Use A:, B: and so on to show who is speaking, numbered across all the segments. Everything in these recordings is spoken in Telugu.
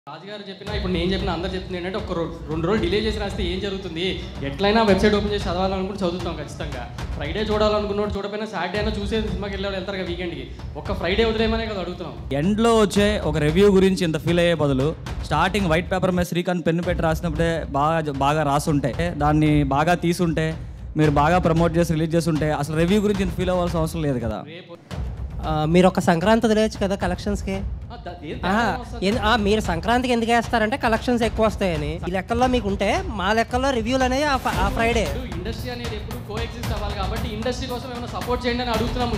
A: రాజుగారు చెప్పినా ఇప్పుడు నేను చెప్పిన అందరు చెప్తుంది ఏంటంటే ఒక రో- రెండు రోజులు డిలే చేసి రాస్తే ఏం జరుగుతుంది ఎట్లయినా వెబ్సైట్ ఓపెన్ చేసి చదవాలనుకుంటే చదువుతాం ఖచ్చితంగా ఫ్రైడే చూడాలనుకున్నోడు చూడకపోయినా సాటర్డే అయినా చూసే సినిమాకి వెళ్ళాడు వెళ్తారు కదా వీకెండ్కి ఒక్క ఫ్రైడే వదిలేమనే కదా అడుగుతున్నాం
B: ఎండ్లో వచ్చే ఒక రివ్యూ గురించి ఇంత ఫీల్ అయ్యే బదులు స్టార్టింగ్ వైట్ పేపర్ మీద శ్రీకాంత్ పెన్ను పెట్టి రాసినప్పుడే బాగా బాగా రాసుంటే దాన్ని బాగా తీసుంటే మీరు బాగా ప్రమోట్ చేసి రిలీజ్ చేస్తుంటే అసలు రివ్యూ గురించి ఇంత ఫీల్ అవ్వాల్సిన అవసరం లేదు కదా
A: రేపు
C: ఆ, మీరు ఒక సంక్రాంతి వదిలేయచ్చు కదా కలెక్షన్స్కి
A: ఆ, ద- ఏం
C: ఆహా,
A: తేడా వస్తుంది?
C: ఎన్- ఆ, మీరు సంక్రాంతికి ఎందుకు వేస్తారంటే కలెక్షన్స్ ఎక్కువ వస్తాయని ఈ లెక్కల్లో మీకు ఉంటే మా లెక్కల్లో రివ్యూలు అనేవి ఆ ఫ- ఆ ఫ్రైడే
A: ఇప్పుడు ఇండస్ట్రీ అనేది ఎప్పుడు కో ఎగ్జిస్ట్ అవ్వాలి కాబట్టి ఇండస్ట్రీ కోసం ఏమైనా సపోర్ట్ చేయండి అని అడుగుతున్నాము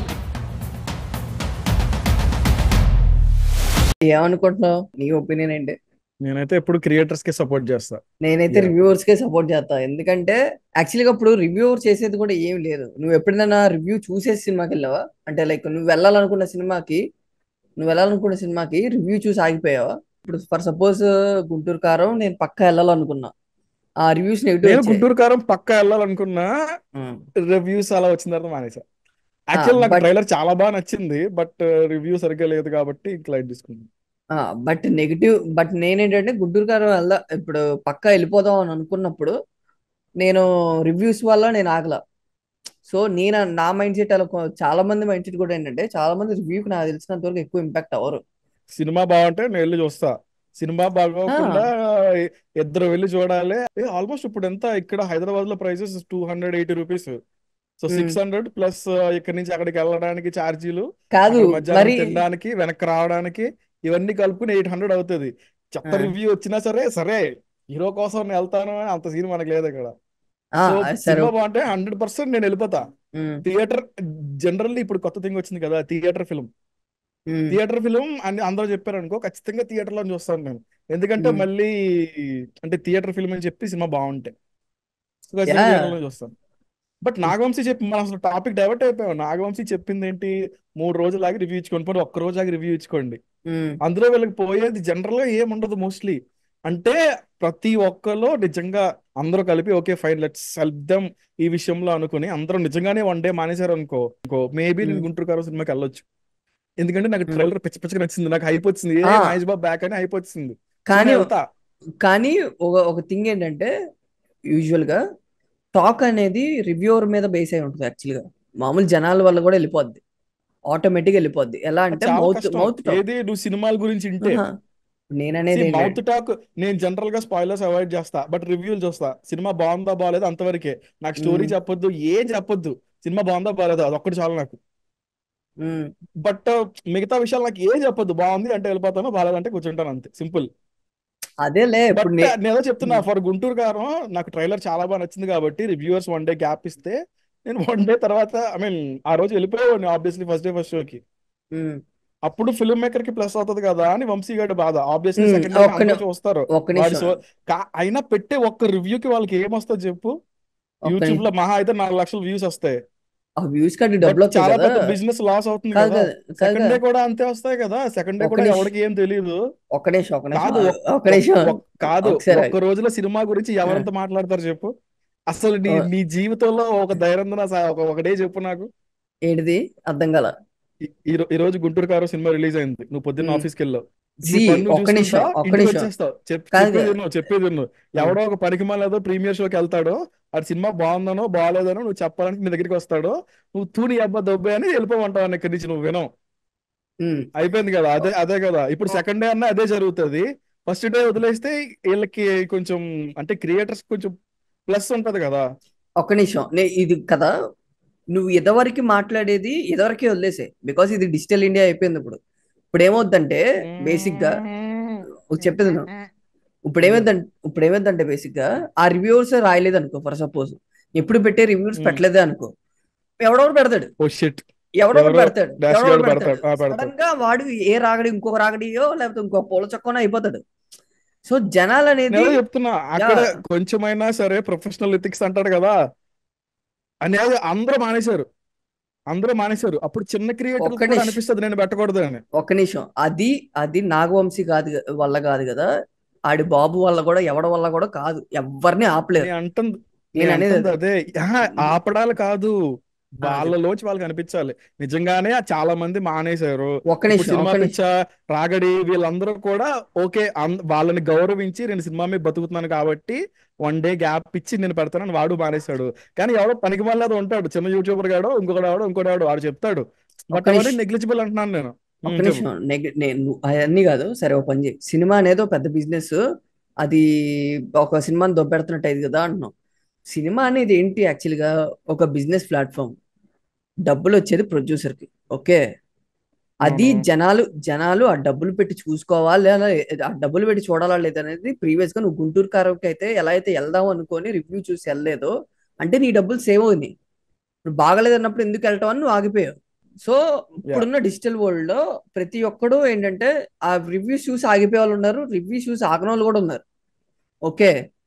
D: ఏమనుకుంటున్నావు నీ ఒపీనియన్ ఏంటి
E: నేనైతే ఎప్పుడు క్రియేటర్స్ కి సపోర్ట్ చేస్తా
D: నేనైతే
E: Yeah.
D: రివ్యూవర్స్ కే సపోర్ట్ చేస్తా ఎందుకంటే యాక్చువల్గా ఇప్పుడు రివ్యూవర్ చేసేది కూడా ఏం లేదు నువ్వు ఎప్పుడైనా రివ్యూ చూసే సినిమాకి వెళ్ళావా అంటే లైక్ నువ్వు వెళ్ళాలనుకున్న సినిమాకి నువ్వు వెళ్ళాలనుకున్న సినిమాకి రివ్యూ చూసి ఆగిపోయావా ఇప్పుడు ఫర్ సపోజ్ గుంటూరు కారం నేను పక్కా వెళ్ళాలనుకున్నా ఆ రివ్యూస్ నెగిటివ్
E: నేను గుంటూరు కారం పక్కా వెళ్ళాలనుకున్నా రివ్యూస్ అలా వచ్చిన తర్వాత మానేసా యాక్చువల్ నాకు
D: but-
E: ట్రైలర్ చాలా బాగా నచ్చింది బట్ రివ్యూ సరిగ్గా లేదు కాబట్టి లైట్ తీసుకున్నాను
D: బట్ నెగిటివ్ బట్ నేనేంటంటే గుంటూరు కారం వెళ్దా ఇప్పుడు పక్కా వెళ్ళిపోదాం అని అనుకున్నప్పుడు నేను రివ్యూస్ వల్ల నేను ఆగల సో నేను నా మైండ్ సెట్ అలా కొ- చాలా మంది మైండ్ సెట్ కూడా ఏంటంటే చాలా మంది రివ్యూకి నాకు తెలిసినంత వరకు ఎక్కువ ఇంపాక్ట్ అవ్వరు
E: సినిమా బాగుంటే నేను వెళ్ళి చూస్తా సినిమా బాగోకుండా ఇద్దరు వెళ్ళి చూడాలి ఆల్మోస్ట్ ఇప్పుడు ఎంత ఇక్కడ హైదరాబాద్ లో prices two hundred eighty rupees so
D: Hmm.
E: Six hundred plus ఇక్కడ నుంచి అక్కడికి వెళ్ళడానికి ఛార్జీలు
D: కాదు
E: అక్కడ మధ్యాహ్నం
D: మరి
E: తినడానికి వెనక్కి రావడానికి ఇవన్నీ కలుపుకుని ఎయిట్ హండ్రెడ్ అవుతుంది చెత్త
D: ఆ.
E: రివ్యూ వచ్చినా సరే సరే హీరో కోసం నేను వెళ్తాను అని అంత సీన్ మనకు లేదు ఇక్కడ
D: ఆ,
E: సో
D: అది సరే
E: సినిమా బాగుంటే హండ్రెడ్ పర్సెంట్ నేను వెళ్ళిపోతా
D: ఉమ్,
E: థియేటర్ జనరల్లీ ఇప్పుడు కొత్త థింగ్ వచ్చింది కదా theatre film
D: um,
E: theatre film అని అందరూ చెప్పారు అనుకో ఖచ్చితంగా థియేటర్ లో చూస్తాను నేను ఎందుకంటే
D: మ్మ్.
E: మళ్ళీ అంటే థియేటర్ ఫిల్మ్ అని చెప్పి సినిమా బాగుంటాయి సో ఖచ్చితంగా
D: Yeah.
E: థియేటర్ లో చూస్తాను బట్ నాగవంశీ చెప్పి మనం అసలు టాపిక్ డైవర్ట్ అయిపోయాం నాగవంశీ చెప్పింది ఏంటి మూడు రోజులు ఆగి రివ్యూ ఇచ్చుకోండి పోనీ ఒక్క రోజు ఆగి రివ్యూ ఇచ్చుకోండి
D: ఉమ్,
E: అందులో వీళ్ళకి పోయేది జనరల్ గా ఏముండదు మోస్ట్లీ అంటే ప్రతి ఒక్కరు నిజంగా అందరూ కలిపి okay fine let's help them ఈ విషయంలో అనుకుని అందరూ నిజంగానే వన్ డే మానేశారు అనుకో అనుకో మేబీ నేను
D: Hmm.
E: గుంటూరు కారం సినిమాకి వెళ్ళొచ్చు ఎందుకంటే నాకు
D: Hmm.
E: ట్రైలర్ పిచ్చ పిచ్చగా నచ్చింది నాకు హైప్ వచ్చింది ఏ
D: Ah.
E: మహేష్ బాబు బ్యాక్ అని హైప్ వచ్చింది సో
D: కానీ
E: నేను వెళ్తా
D: కానీ ఒక ఒక థింగ్ ఏంటంటే యూజువల్ గా టాక్ అనేది రివ్యూవర్ మీద బేస్ అయి ఉంటుంది యాక్చువల్ గా మామూలు జనాల వల్ల కూడా వెళ్ళిపోద్ది ఆటోమేటిక్ వెళ్ళిపోద్ది ఎలా
E: అది
D: అంటే
E: చాలా
D: మౌత్
E: కష్టం
D: మౌత్ టాక్
E: ఏది నువ్వు సినిమాల గురించి వింటే
D: నేననేది
E: మౌత్
D: ఏంటంటే
E: టాక్ నేను జనరల్ గా స్పాయిలర్స్ అవాయిడ్ చేస్తా బట్ రివ్యూలు చూస్తా సినిమా బాగుందా బాగాలేదా అంతవరకే నాకు స్టోరీ
D: Hmm.
E: చెప్పొద్దు ఏం చెప్పొద్దు సినిమా బాగుందా బాగాలేదా అదొక్కటి చాలు నాకు
D: ఉమ్,
E: బట్ మిగతా విషయాలు నాకు ఏం చెప్పొద్దు బాగుంది అంటే వెళ్ళిపోతాను బాగాలేదంటే కూర్చుంటాను అంతే సింపుల్
D: అదేలే
E: బట్
D: ఇప్పుడు నే-
E: నేను ఏదో చెప్తున్నా
D: Hmm.
E: ఫర్ గుంటూరు కారం నాకు ట్రైలర్ చాలా బాగా నచ్చింది కాబట్టి రివ్యూవర్స్ వన్ డే గ్యాప్ ఇస్తే నేను వన్ డే తర్వాత ఐ మీన్ ఆ రోజు వెళ్ళిపోయేవాడిని ఆబ్వియస్లీ ఫస్ట్ డే ఫస్ట్ షోకి
D: ఉమ్,
E: అప్పుడు ఫిల్మ్ మేకర్ కి ప్లస్ అవుతుంది కదా అని వంశీ గారి బాధ ఆబ్వియస్లీ
D: Hmm.
E: సెకండ్ డే
D: ఒక్క
E: అందరూ
D: ని-
E: చూస్తారు
D: ఒక్క
E: వాడి
D: నిమిషం
E: సో కా- అయినా పెట్టే ఒక్క రివ్యూకి వాళ్ళకి ఏమొస్తుంది చెప్పు
D: ఒక్క
E: యూట్యూబ్
D: నిమిషం
E: లో మహా అయితే నాలుగు లక్షల వ్యూస్ వస్తాయి
D: ఆ వ్యూస్ కట్టి
E: బట్
D: డబ్బులు వస్తాయి
E: చాలా
D: కదా
E: పెద్ద బిజినెస్ లాస్ అవుతుంది
D: కాదు
E: కదా
D: కాదు కాదు
E: సెకండ్ డే
D: కాదు
E: కూడా అంతే వస్తాయి కదా సెకండ్ డే
D: ఒక్క
E: కూడా
D: నిమిషం
E: ఎవరికి ఏం తెలియదు
D: ఒక్క నిమిషం ఒక్క నిమిషం
E: కాదు
D: ఆ,
E: ఒక్-
D: ఒక్క
E: ఒక్-
D: నిమిషం
E: ఒక్- కాదు
D: ఒకసారి
E: ఒక్క రోజులో సినిమా గురించి
D: ఆ,
E: ఎవరంత మాట్లాడతారు చెప్పు అసలు నీ
D: ఆ,
E: నీ జీవితంలో ఒక ధైర్యం ఒక ఒక డే చెప్పు నాకు
D: ఏంటిది అర్థం కాల
E: ఈ ఈ రో- ఈ రోజు గుంటూరు కారం సినిమా రిలీజ్ అయింది నువ్వు పొద్దున్న
D: ఉమ్,
E: ఆఫీస్కి వెళ్ళావు నీ
D: సి
E: పని నువ్వు
D: ఒక్క
E: చూసుకుంటా
D: నిమిషం ఒక్క
E: ఇంటికి
D: నిమిషం
E: వచ్చేస్తావు చెప్
D: కాదు
E: చెప్పేది
D: కాదు
E: విను చెప్పేది విను
D: ఉమ్,
E: ఎవడో ఒక పనికి మాలేదో ప్రీమియర్ షోకి వెళ్తాడో అది సినిమా బాగుందనో బాగాలేదనో నువ్వు చెప్పాలని నీ దగ్గరికి వస్తాడో నువ్వు తూని అబ్బా దొబ్బే అని వెళ్ళిపోమంటావు ఇక్కడి నుంచి నువ్వు వినవు
D: ఉమ్,
E: అయిపోయింది కదా అదే అదే కదా ఇప్పుడు సెకండ్ డే అన్నా అదే జరుగుతుంది ఫస్ట్ డే వదిలేస్తే వీళ్ళకి కొంచెం అంటే క్రియేటర్స్ కొంచెం ప్లస్ ఉంటది కదా
D: ఒక్క నిమిషం నే ఇది కదా నువ్వు ఎదవరికి మాట్లాడేది ఎదవరకే వదిలేసే బికాస్ ఇది డిజిటల్ ఇండియా అయిపోయింది ఇప్పుడు ఇప్పుడు ఏమవుద్దంటే బేసిక్ గా ఒక చెప్పేది నువ్వు ఇప్పుడు ఏమైందంటే ఇప్పుడు ఏమైందంటే బేసిక్ గా ఆ రివ్యూవర్స్ రాయలేదు అనుకో ఫర్ సపోజ్ ఎప్పుడు పెట్టే రివ్యూస్
E: ఉమ్.
D: పెట్టలేదే అనుకో ఎవడెవడు పెడతాడు
E: ఓ షిట్
D: ఎవడెవడు
E: ఎవరో
D: పెడతాడు
E: డాష్
D: ఎవడెవడు
E: గార్డ్
D: పెడతాడు
E: పెడతాడు ఆ పెడతాడు
D: సడన్ గా వాడు ఏ రాగడి ఇంకొక రాగడియో లేకపోతే ఇంకో పూల చొక్కనో అయిపోతాడు సో జనాలు అనేది
E: నేను చెప్తున్నా
D: యా
E: అక్కడ కొంచెమైనా సరే ప్రొఫెషనల్ ఎథిక్స్ అంటాడు కదా అనేది అందరూ మానేశారు అందరూ మానేశారు అప్పుడు చిన్న క్రియేటర్లు
D: ఒక్క
E: కూడా
D: నిమిషం
E: అనిపిస్తుంది నేను పెట్టకూడదు అని
D: ఒక్క నిమిషం అది అది నాగవంశీ కాదు గ- వల్ల కాదు కదా ఆడి బాబు వల్ల కూడా ఎవడ వల్ల కూడా కాదు ఎవరిని ఆపలేరు
E: నేను అంటుంది
D: నేను
E: నేను
D: అనేది
E: అంటుంది
D: అదే
E: అదే ఆహా, ఆపడాలు కాదు వాళ్ళలోంచి వాళ్ళకి అనిపించాలి నిజంగానే చాలా మంది మానేశారు
D: ఒక్క
E: ఇప్పుడు
D: నిమిషం
E: సినిమా
D: ఒక్క నిమిషం
E: పిచ్చ రాగడి వీళ్ళందరూ కూడా ఓకే అన్- వాళ్ళని గౌరవించి నేను సినిమా మీద బతుకుతున్నాను కాబట్టి వన్ డే గ్యాప్ ఇచ్చి నేను పెడతానని వాడు మానేశాడు కానీ ఎవడో పనికి మళ్ళీ ఉంటాడు చిన్న యూట్యూబర్ గాడో ఇంకొకడు ఆడో ఇంకోటి ఆడో వాడు చెప్తాడు బట్
D: ఒక్క
E: అవన్నీ
D: నిమిషం
E: నెగ్లిజిబుల్ అంటున్నాను నేను
D: ఒక్క
E: ఉమ్, చెప్పు
D: నిమిషం నెగ- నేను అవన్నీ కాదు సరే ఒక పని చేయి సినిమా అనేది ఒక పెద్ద బిజినెస్ అది ఒక సినిమాని దొబ్బెడుతున్నట్టు అయింది కదా అంటున్నాం సినిమా అనేది ఏంటి యాక్చువల్గా ఒక బిజినెస్ ప్లాట్ఫామ్ డబ్బులు వచ్చేది producer కి ఓకే అది
E: అవును
D: జనాలు జనాలు ఆ డబ్బులు పెట్టి చూసుకోవాలి లేదా ఆ డబ్బులు పెట్టి చూడాలా లేదా అనేది ప్రీవియస్ గా నువ్వు గుంటూరు కారంకి అయితే ఎలా అయితే వెళ్దాం అనుకొని రివ్యూ చూసి వెళ్ళలేదో అంటే నీ డబ్బులు సేవ్ అవునాయి ఇప్పుడు బాగలేదన్నప్పుడు ఎందుకు వెళ్ళటం అని నువ్వు ఆగిపోయావు సో
E: యా
D: ఇప్పుడున్న డిజిటల్ వరల్డ్ లో ప్రతి ఒక్కడు ఏంటంటే ఆ రివ్యూస్ చూసి ఆగిపోయే వాళ్ళు ఉన్నారు రివ్యూస్ చూసి ఆగని వాళ్ళు కూడా ఉన్నారు ఓకే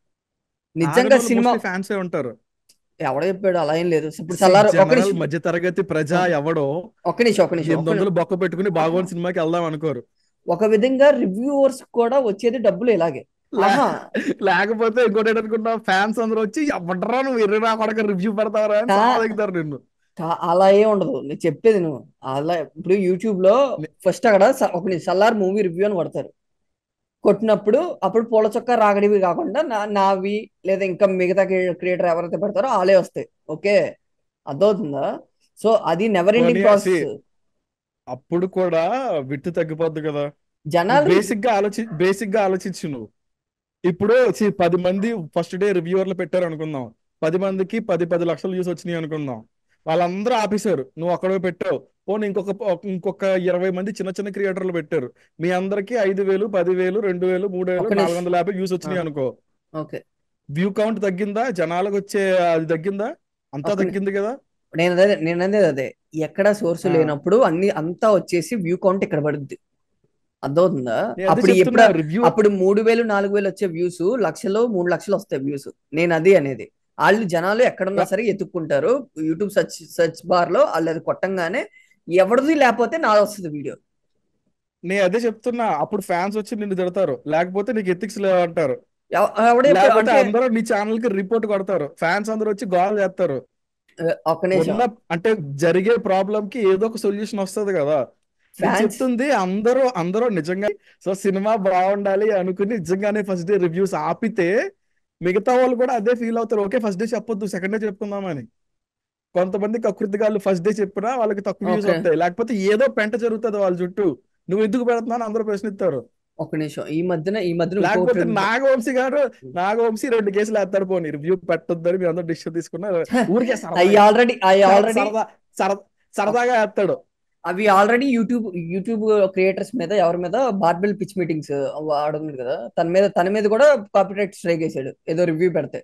D: నిజంగా
E: ఆగనోళ్ళు
D: సినిమా
E: మోస్ట్లీ ఫ్యాన్సే ఉంటారు
D: ఎవడ చెప్పాడు అలా ఏం లేదు ఇప్పుడు
E: See,
D: సల్లారు ఒక
E: జనరల్
D: నిమిషం
E: మధ్య తరగతి ప్రజ
D: ఆ,
E: ఎవడో
D: ఒక్క నిమిషం ఒక్క నిమిషం
E: ఎనిమిది
D: ఒక్క
E: వందలు
D: ని-
E: బొక్క పెట్టుకుని
D: ఆహా
E: బాగోని సినిమాకి వెళ్దాం అనుకోరు
D: ఒక విధంగా రివ్యూవర్స్ కూడా వచ్చేది డబ్బులు ఇలాగే
E: లే
D: ఆహా
E: లేకపోతే ఇంకోటి ఏంటనుకున్నా ఫ్యాన్స్ అందరూ వచ్చి ఎవడరా నువ్వు ఎర్రి నా కొడక రివ్యూ పెడతావరా అని
D: కా
E: సావదెక్కుతారు నిన్ను
D: కా- అలా ఏం ఉండదు నేను చెప్పేది నువ్వు అలా ఇప్పుడు యూట్యూబ్ లో
E: ని-
D: ఫస్ట్ అక్కడ స- ఒక నిమిషం సల్లార్ మూవీ రివ్యూ అని కొడతారు కొట్టినప్పుడు అప్పుడు పూల చొక్క రాగడివి కాకుండా నా నావి లేదా ఇంకా మిగతా క్రియేటర్ ఎవరైతే పెడతారో వాళ్ళే వస్తాయి ఓకే అర్థమవుతుందా సో అది నెవర్ ఎండింగ్
E: పోనీ సి
D: ప్రాసెస్
E: అప్పుడు కూడా విట్టు తగ్గిపోద్ది కదా నువ్వు
D: జనాలు
E: బేసిక్ గా ఆలోచి బేసిక్ గా ఆలోచించు నువ్వు ఇప్పుడు చి- పది మంది ఫస్ట్ డే రివ్యూవర్లు పెట్టారు అనుకుందాం పది మందికి పది పది లక్షలు వ్యూస్ వచ్చినాయి అనుకుందాం వాళ్ళందరూ ఆపేశారు నువ్వు అక్కడ పెట్టావు పోనీ ఇంకొక ఇంకొక ఇరవై మంది చిన్న చిన్న క్రియేటర్లు పెట్టారు మీ అందరికి ఐదు వేలు పది వేలు రెండు వేలు మూడు వేలు
D: ఒక్క
E: నాలుగు
D: నిమిషం
E: వందల యాభై వ్యూస్ వచ్చినాయి అనుకో
D: ఓకే
E: వ్యూ కౌంట్ తగ్గిందా జనాలకు వచ్చే అది తగ్గిందా అంతా
D: ఒక్క ని-
E: తగ్గింది కదా
D: నేను అదే నేను అనేది అదే ఎక్కడ సోర్స్
E: ఆ
D: లేనప్పుడు అన్ని అంతా వచ్చేసి వ్యూ కౌంట్ ఇక్కడ పడుద్ది అర్థమవుతుందా
E: నేను అదే
D: అప్పుడు ఎప్పుడు
E: చెప్తున్నా రివ్యూ
D: అప్పుడు మూడు వేలు నాలుగు వేలు వచ్చే వ్యూస్ లక్షలు మూడు లక్షలు వస్తాయి వ్యూస్ నేను అది అనేది వాళ్ళు జనాలు ఎక్కడున్నా సరే ఎత్తుక్కుంటారు యూట్యూబ్ సెర్చ్ సెర్చ్ బార్ లో వాళ్ళు అది కొట్టంగానే ఎవరిది లేకపోతే నాది వస్తుంది వీడియో
E: నేను అదే చెప్తున్నా అప్పుడు ఫ్యాన్స్ వచ్చి నిన్ను తిడతారు లేకపోతే నీకు ఎథిక్స్ లేవంటారు
D: ఎవడే
E: లేకపోతే
D: అంటే
E: అందరూ నీ ఛానల్ కి రిపోర్ట్ కొడతారు ఫ్యాన్స్ అందరూ వచ్చి గోల్ చేస్తారు
D: ఆ, ఒక్క నిమిషం
E: ఉన్న అంటే జరిగే ప్రాబ్లం కి ఏదో ఒక సొల్యూషన్ వస్తది కదా నేను
D: ఫ్యాన్స్
E: చెప్తుంది అందరూ అందరూ నిజంగా సో సినిమా బాగుండాలి అనుకుని నిజంగానే ఫస్ట్ డే రివ్యూస్ ఆపితే మిగతా వాళ్ళు కూడా అదే ఫీల్ అవుతారు ఓకే ఫస్ట్ డే చెప్పొద్దు సెకండ్ డే చెప్పుకుందామని కొంతమంది కకృతిగాళ్ళు ఫస్ట్ డే చెప్పినా వాళ్ళకి తక్కువ వ్యూస్
D: ఓకే
E: వస్తాయి లేకపోతే ఏదో పెంట జరుగుతుంది వాళ్ళ చుట్టూ నువ్వు ఎందుకు పెడుతున్నావు అని అందరూ ప్రశ్నిస్తారు
D: ఒక్క నిమిషం ఈ మధ్యన ఈ మధ్యన ఇంకో
E: లేకపోతే
D: ట్రెండ్
E: నాగవంశీ గారు నాగవంశీ రెండు కేసులు వేస్తాడు పోనీ రివ్యూ పెట్టొద్దని మీరు అందరూ డిసిషన్ తీసుకున్నారు ఊరికే
D: అవి
E: సరదాగా
D: ఆల్రెడీ అవి
E: సర-
D: ఆల్రెడీ
E: సరదా సర- సరదాగా వేస్తాడు
D: అవి ఆల్రెడీ యూట్యూబ్ యూట్యూబ్ క్రియేటర్స్ మీద ఎవరి మీద బార్బెల్ పిచ్ మీటింగ్స్ ఆడుతుంది కదా తన మీద తన మీద కూడా కాపీరైట్ స్ట్రైక్ వేసాడు ఏదో రివ్యూ పెడితే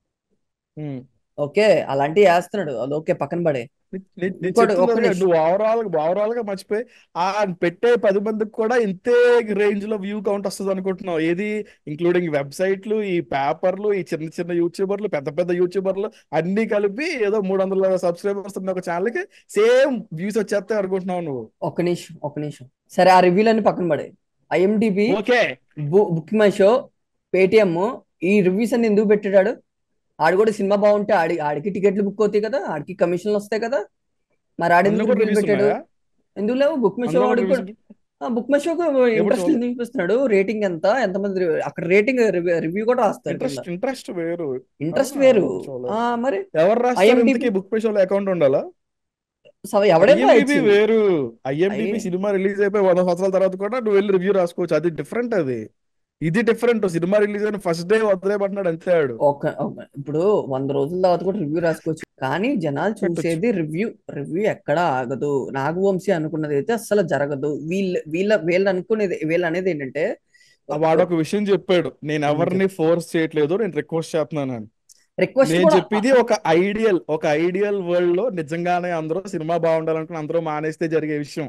E: ఉమ్.
D: ఓకే అలాంటివి వేస్తున్నాడు అది ఓకే పక్కన పడే
E: ని- ని- నేను
D: ఇంకోటి
E: చెప్తుంది
D: ఒక్క
E: అదే,
D: నిమిషం
E: నువ్వు ఓవరాల్ ఓవరాల్ గా మర్చిపోయి ఆ పెట్టే పది మందికి కూడా ఇంతే రేంజ్ లో వ్యూ కౌంట్ వస్తుంది అనుకుంటున్నావు ఏది ఇంక్లూడింగ్ వెబ్సైట్లు ఈ పేపర్లు ఈ చిన్న చిన్న యూట్యూబర్లు పెద్ద పెద్ద యూట్యూబర్లు అన్ని కలిపి ఏదో మూడు వందల సబ్స్క్రైబర్స్ ఉన్న ఒక ఛానల్ కి సేమ్ వ్యూస్ వచ్చేస్తాయి అనుకుంటున్నావు నువ్వు
D: ఒక్క నిమిషం ఒక్క నిమిషం సరే ఆ రివ్యూలన్నీ పక్కన పడే IMDb
E: okay
D: book my show Paytm ఈ రివ్యూస్ అన్ని ఎందుకు పెట్టాడు ఆడు కూడా సినిమా బాగుంటే ఆడి ఆడికి టికెట్లు బుక్ అవుతాయి కదా ఆడికి కమిషన్లు వస్తాయి కదా మరి ఆడు
E: అందులో
D: ఎందుకు
E: కూడా
D: రివ్యూలు
E: రివ్యూస్
D: పెట్టాడు
E: ఉన్నాయా
D: ఎందుకు లేవు బుక్ మై షో
E: అందులో కూడా
D: ఆడికి
E: రివ్యూస్
D: కూడా బుక్ మై షోకు
E: ఎప్పుడు
D: ఇంట్రెస్ట్
E: చూడలేదు
D: చూపిస్తున్నాడు రేటింగ్ ఎంత ఎంతమంది రివ్యూ అక్కడ రేటింగ్ రివ్యూ కూడా రాస్తారు కింద
E: ఇంట్రెస్ట్ ఇంట్రెస్ట్ వేరు
D: ఇంట్రెస్ట్
E: అవునా
D: వేరు
E: చూడలేదు
D: ఆ మరి
E: ఎవరు రాస్తారు
D: ఐఎండిబి
E: ఇంతకీ బుక్ పై షోలో అకౌంట్ ఉండాలా
D: ఎవడైనా
E: ఐఎండిబి
D: రాయొచ్చు
E: వేరు ఐఎండిబి
D: ఐ
E: సినిమా రిలీజ్ అయిపోయి వంద సంవత్సరాల తర్వాత కూడా నువ్వు వెళ్ళి రివ్యూ రాసుకోవచ్చు అది డిఫరెంట్ అది ఇది డిఫరెంట్ సినిమా రిలీజ్ అయిన ఫస్ట్ డే వదిలేమంటున్నాడు అంతే ఆడు
D: ఒక ఒక- ఇప్పుడు వంద రోజుల తర్వాత కూడా రివ్యూ రాసుకోవచ్చు కానీ జనాలు
E: పెట్టొచ్చు
D: చూసేది రివ్యూ రివ్యూ ఎక్కడ ఆగదు నాగవంశీ అనుకున్నది అయితే అస్సలు జరగదు వీళ్ళ వీళ్ళ వీళ్ళు అనుకునేది వీళ్ళు అనేది ఏంటంటే
E: ఆ వాడు ఒక విషయం చెప్పాడు నేను
D: ఏంటి
E: ఎవరిని ఫోర్స్ చేయట్లేదు నేను రిక్వెస్ట్ చేస్తున్నాను అని
D: రిక్వెస్ట్
E: నేను
D: కూడా
E: చెప్పేది ఒక ఐడియల్ ఒక ఐడియల్ వరల్డ్ లో నిజంగానే అందరూ సినిమా బాగుండాలనుకుని అందరూ మానేస్తే జరిగే విషయం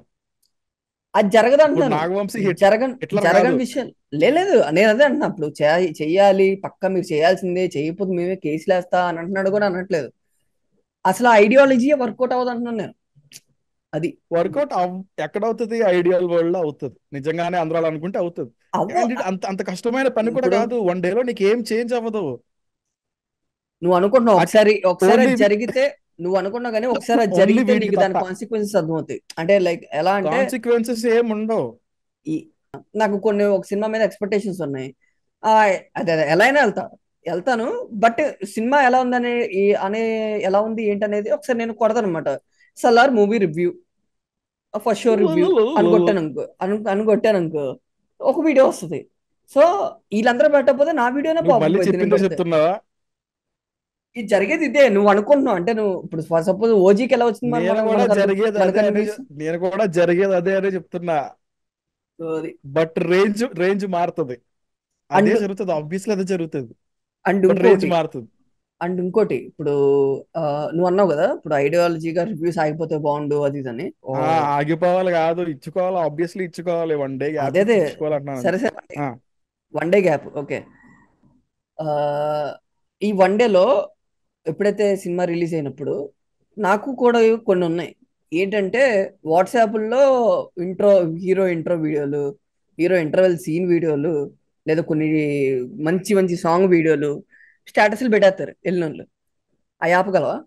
D: అది జరగదు
E: ఇప్పుడు
D: అంటున్నాను
E: నాగవంశీ హిట్
D: జరగని
E: హిట్లర్
D: జరగని
E: కాదు
D: విషయం లే- లేదు నేను అదే అంటున్నా ఇప్పుడు చేయ- చెయ్యాలి పక్క మీరు చేయాల్సిందే చేయకపోతే మేమే కేసులు వేస్తా అని అంటున్నాడు కూడా అనట్లేదు అసలు ఆ ఐడియాలజీ వర్కౌట్ అవ్వదు అంటున్నాను నేను అది
E: వర్కౌట్ ఎక్కడ అవుతుంది ఐడియల్ వరల్డ్ లో అవుతుంది నిజంగానే అందరూ అలా అనుకుంటే అవుతుంది
D: అవ్వ
E: అండ్ అంత అంత కష్టమైన పని కూడా
D: ఇప్పుడు
E: కాదు వన్ డే లో నీకు ఏం చేంజ్ అవ్వదు
D: నువ్వు అనుకుంటున్నావు ఒకసారి ఒకసారి
E: ఓన్లీ
D: అది జరిగితే నువ్వు అనుకున్నా కానీ ఒకసారి అది
E: Only
D: జరిగితే
E: వీటికి
D: నీకు దాని
E: తప్ప.
D: కాన్సిక్వెన్సెస్ అర్థమవుతాయి అంటే లైక్ ఎలా అంటే
E: కాన్సిక్వెన్సెస్ ఏం ఉండవు
D: ఈ నాకు కొన్ని ఒక సినిమా మీద ఎక్స్పెక్టేషన్స్ ఉన్నాయి ఆ, అదే అదే ఎలా అయినా వెళ్తా వెళ్తాను బట్ సినిమా ఎలా ఉందనే ఈ అనే ఎలా ఉంది ఏంటనేది ఒకసారి నేను కొడతాను అనమాట Salaar movie review first show review అనుకొట్టాను అనుకో అను అనుకొట్టాను అనుకో ఒక వీడియో వస్తుంది సో వీళ్ళందరూ పెట్టకపోతే నా వీడియోనే
E: నువ్వు మళ్ళీ
D: పాపం
E: చెప్పిందో చెప్తున్నావా
D: ఇది జరిగేది ఇదే నువ్వు అనుకుంటున్నావు అంటే నువ్వు ఇప్పుడు సపోజ్ ఓజీకి ఎలా వచ్చింది మన-
E: నేను
D: మన-
E: కూడా
D: మనకు-
E: జరిగేది
D: మనకు
E: అదే అనే
D: అనిపిస్తుంది.
E: నేను కూడా జరిగేది అదే అనే చెప్తున్నా
D: సో అది.
E: బట్ రేంజ్ రేంజ్ మారుతుంది అదే
D: And-
E: జరుగుతుంది ఆబ్వియస్లీ అదే జరుగుతుంది
D: అండ్
E: బట్ రేంజ్
D: ఇంకోటి
E: మారుతుంది
D: అండ్ ఇంకోటి ఇప్పుడు ఆ, నువ్వు అన్నావు కదా ఇప్పుడు ఐడియాలజీగా రివ్యూస్ ఆగిపోతే బాగుండు అది ఇది అని ఓ,
E: ఆ, ఆగిపోవాలి కాదు ఇచ్చుకోవాలి ఆబ్వియస్లీ ఇచ్చుకోవాలి వన్ డే
D: అదే అదే.
E: ఇచ్చుకోవాలి అంటున్నాను
D: సరే సరే
E: ఆ.
D: వన్ డే గ్యాప్ ఓకే ఆ, ఈ వన్ డేలో ఎప్పుడైతే సినిమా రిలీజ్ అయినప్పుడు నాకు కూడా కొన్ని ఉన్నాయి ఏంటంటే వాట్సాప్లో ఇంట్రో హీరో ఇంట్రో వీడియోలు హీరో ఇంటర్వెల్ సీన్ వీడియోలు లేదా కొన్ని మంచి మంచి సాంగ్ వీడియోలు స్టేటస్లు పెట్టేస్తారు వెళ్ళిన ఆ ఆపగలవా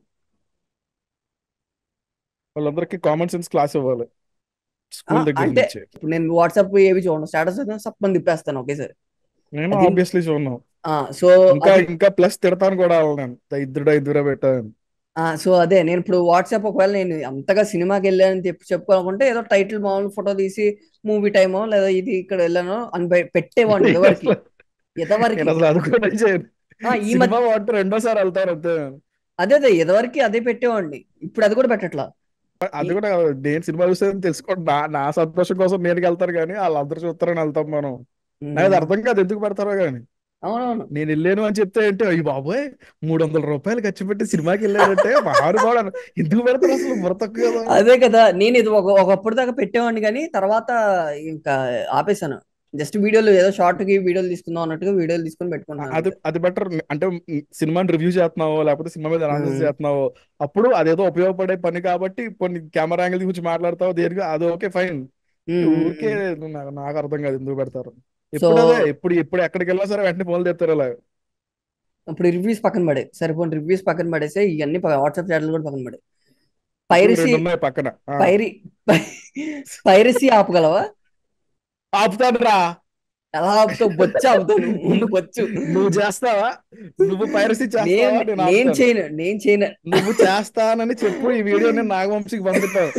E: వాళ్ళందరికీ కామన్ సెన్స్ క్లాస్ ఇవ్వాలి
D: ఆ,
E: స్కూల్ దగ్గర
D: అంటే
E: నుంచి
D: ఇప్పుడు నేను వాట్సాప్ ఏవి చూడను స్టేటస్ సప్పని తిప్పేస్తాను ఒకేసారి
E: నేను
D: అది-
E: ఆబ్వియస్లీ చూడను
D: ఆ, సో
E: ఇంకా
D: అది
E: ఇంకా ప్లస్ తిడతాను కూడా నేను ఇద్దరు ఇద్దరు పెట్టాను
D: ఆ, సో అదే నేను ఇప్పుడు వాట్సాప్ ఒకవేళ నేను అంతగా సినిమాకి వెళ్ళానని చెప్పి చెప్పుకోవాలనుకుంటే ఏదో టైటిల్ మామూలు ఫోటో తీసి మూవీ టైమో లేదా ఇది ఇక్కడ వెళ్ళానో అని బయ- పెట్టేవాడిని ఇదివరకు ఇదివరకు
E: నేను అసలు అది కూడా చేయను
D: ఆ, ఈ మధ్య
E: సినిమా వాటర్ రెండోసారి వెళ్తాను అంతే
D: అదే అదే ఇదివరకు అదే పెట్టేవాడిని ఇప్పుడు అది కూడా పెట్టట్లా
E: అది కూడా నేను సినిమా చూసేది తెలుసుకోండి నా నా సంతోషం కోసం నేను వెళ్తాను కానీ వాళ్ళందరూ చూస్తారని వెళ్తాం మనం నాకు అది అర్థం కాదు ఎందుకు పెడతారో కానీ
D: అవునవును
E: నేను వెళ్ళాను అని చెప్తే ఏంటి అయ్యి బాబోయ్ మూడు వందల రూపాయలు ఖర్చు పెట్టి సినిమాకి వెళ్ళాడంటే మహానుభావుడు అన్న ఎందుకు పెడతారు అసలు బుర్ర తక్కువ కదా
D: అదే కదా నేను ఇది ఒక ఒకప్పుడు దాకా పెట్టేవాడిని కానీ తర్వాత ఇంకా ఆపేసాను జస్ట్ వీడియోలు ఏదో షార్ట్ కి వీడియోలు తీసుకుందాం అన్నట్టుగా వీడియోలు తీసుకొని పెట్టుకున్నాను
E: అది అది బెటర్ అంటే సినిమాని రివ్యూ చేస్తున్నావో లేకపోతే సినిమా మీద అనాలిసిస్
D: మ్మ్.
E: చేస్తున్నావో అప్పుడు అదేదో ఉపయోగపడే పని కాబట్టి కొన్ని కెమెరా యాంగిల్ గురించి మాట్లాడతావు దేనికి అది ఓకే ఫైన్
D: ఉమ్, ఉమ్,
E: ఊరికే
D: ఉమ్.
E: నాకు నాకు అర్థం కాదు ఎందుకు పెడతారు
D: సో
E: ఎప్పుడు అదే ఎప్పుడు ఎప్పుడు ఎక్కడికి వెళ్ళినా సరే వెంటనే ఫోన్లు తెస్తారు అలా
D: ఇప్పుడు రివ్యూస్ పక్కన పడే సరిపోయిన రివ్యూస్ పక్కన పడేసే ఇవన్నీ వాట్సాప్ చాట్లు కూడా పక్కన పడే
E: ఇప్పుడు
D: పైరసీ
E: రెండు ఉన్నాయి పక్కన ఆ.
D: పైరి పైరసీ ఆపగలవా
E: ఆపుతాను రా
D: ఎలా ఆపుతావు బొచ్చు ఆపుతావు నువ్వు ముందు బొచ్చు
E: నువ్వు చేస్తావా నువ్వు పైరసీ చేస్తావా
D: నేను
E: నేను
D: నేను
E: ఆపుతాను
D: చేయను నేను చేయను
E: నువ్వు చేస్తానని చెప్పు ఈ వీడియో నేను నాగవంశీకి పంపిస్తావు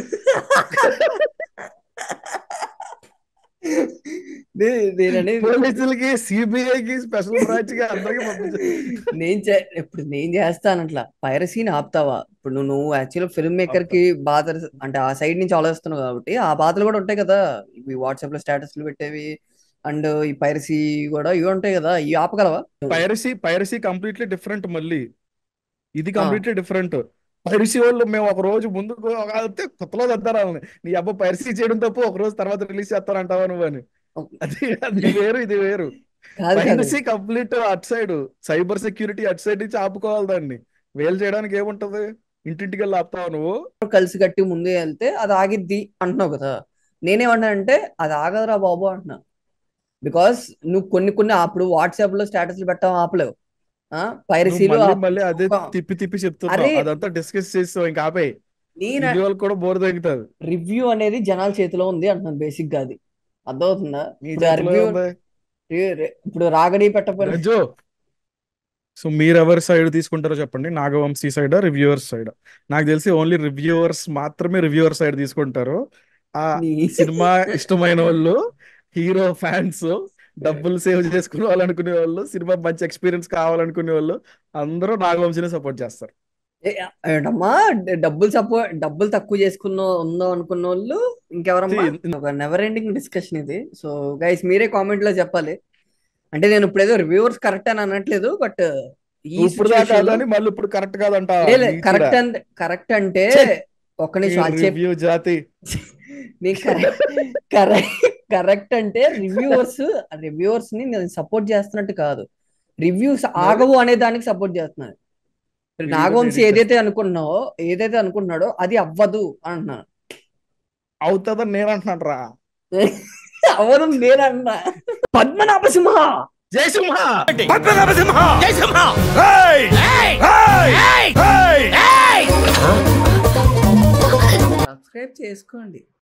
D: నే- నేననేది
E: పోలీసులకి సిబిఐకి స్పెషల్ బ్రాంచ్ కి అందరికి పంపించు
D: నేను చే ఇప్పుడు నేను చేస్తానట్లా పైరసీని ఆపుతావా ఇప్పుడు నువ్వు నువ్వు యాక్చువల్ ఫిల్మ్ మేకర్ కి బాధ అంటే ఆ సైడ్ నుంచి ఆలోచిస్తున్నావు కాబట్టి ఆ బాధలు కూడా ఉంటాయి కదా ఇవి వాట్సాప్ లో స్టేటస్లు పెట్టేవి అండ్ ఈ పైరసీ కూడా ఇవి ఉంటాయి కదా ఇవి ఆపగలవా
E: పైరసీ పైరసీ కంప్లీట్లీ డిఫరెంట్ మళ్ళీ ఇది
D: ఆ,
E: కంప్లీట్లీ డిఫరెంట్ పైరసీ వాళ్ళు మేము ఒక రోజు ముందు వెళ్తే కొత్తలో తెద్దారు వాళ్ళని నీ అబ్బా పైరసీ చేయడం తప్పు ఒక రోజు తర్వాత రిలీజ్ చేస్తారంటావా నువ్వు అని అది అది వేరు ఇది వేరు
D: కాదు కాదు
E: piracy complete at side cyber security at side నుంచి ఆపుకోవాలి దాన్ని వేలు చేయడానికి ఏముంటది ఇంటింటికి వెళ్ళి ఆపుతావు నువ్వు
D: కలిసి కట్టి ముందు వెళ్తే అది ఆగిద్ది అంటున్నావు కదా నేనేమన్నానంటే అది ఆగదురా బాబు అంటున్నా బికాస్ నువ్వు కొన్ని కొన్ని అప్పుడు వాట్సాప్ లో స్టేటస్లు పెట్టడం ఆపలేవు ఆ
E: నువ్వు
D: పైరసీలు
E: మళ్ళీ
D: ఆప్-
E: మళ్ళీ అదే
D: ఒక-
E: తిప్పి తిప్పి చెప్తున్నావు
D: అరే
E: అదంతా డిస్కస్ చేస్తావు ఇంకా ఆపేయి
D: నేను
E: ఇది వాళ్ళకి కూడా బోర్ తగ్గుతుంది
D: రివ్యూ అనేది జనాల చేతిలో ఉంది అంటున్నాను బేసిక్ గా అది అర్థమవుతుందా
E: నీ
D: ఇప్పుడు ఆ
E: చేతిలో
D: రివ్యూ
E: ఉంది
D: ఇప్పుడు రాగడి పెట్టకపోయినా
E: రజ్జు సో మీరు ఎవరి సైడ్ తీసుకుంటారో చెప్పండి నాగవంశీ సైడ్ రివ్యూవర్స్ సైడ్ నాకు తెలిసి ఓన్లీ రివ్యూవర్స్ మాత్రమే రివ్యూవర్ సైడ్ తీసుకుంటారు ఆ
D: నీ
E: సినిమా ఇష్టమైన వాళ్ళు హీరో ఫ్యాన్స్ డబ్బులు సేవ్ చేసుకునే వాళ్ళు అనుకునే వాళ్ళు సినిమా మంచి ఎక్స్పీరియన్స్ కావాలనుకునే వాళ్ళు అందరూ నాగవంశీని సపోర్ట్ చేస్తారు
D: ఏ, ఏంటమ్మా డ- డబ్బులు సపోర్ట్ డబ్బులు తక్కువ చేసుకున్న ఉందాం అనుకున్న వాళ్ళు ఇంకెవరమ్మా
E: See,
D: ఒక నెవర్ ఎండింగ్ డిస్కషన్ ఇది సో గైస్ మీరే కామెంట్ లో చెప్పాలి అంటే నేను ఇప్పుడు ఏదో రివ్యూవర్స్ కరెక్ట్ అని అనట్లేదు బట్ ఈ
E: నువ్వు ఇప్పుడు దాకా
D: సిచ్యువేషన్ లో
E: కాదని మళ్ళీ ఇప్పుడు కరెక్ట్ కాదంట
D: కరెక్ట్ అంటే కరెక్ట్ అంటే ఒక్క నిమిషం అది చెప్పి
E: రివ్యూ జాతి
D: నేను కరెక్ట్ కరెక్ట్ అంటే రివ్యూవర్స్ రివ్యూవర్స్ ని నేను సపోర్ట్ చేస్తున్నట్టు కాదు రివ్యూస్ ఆగవు అనే దానికి సపోర్ట్ చేస్తున్నాను
E: ఇది
D: నాగవంశీ
E: కూడా
D: ఏదైతే అనుకుంటున్నావో ఏదైతే అనుకుంటున్నాడో అది అవ్వదు అంటున్నాను
E: అవుతుందని నేను అంటున్నాను రా
D: అవ్వదు నేనన్నా పద్మనాభ సింహ
E: జై సింహ
F: పద్మనాభ సింహ జై సింహ
D: సబ్స్క్రైబ్ చేసుకోండి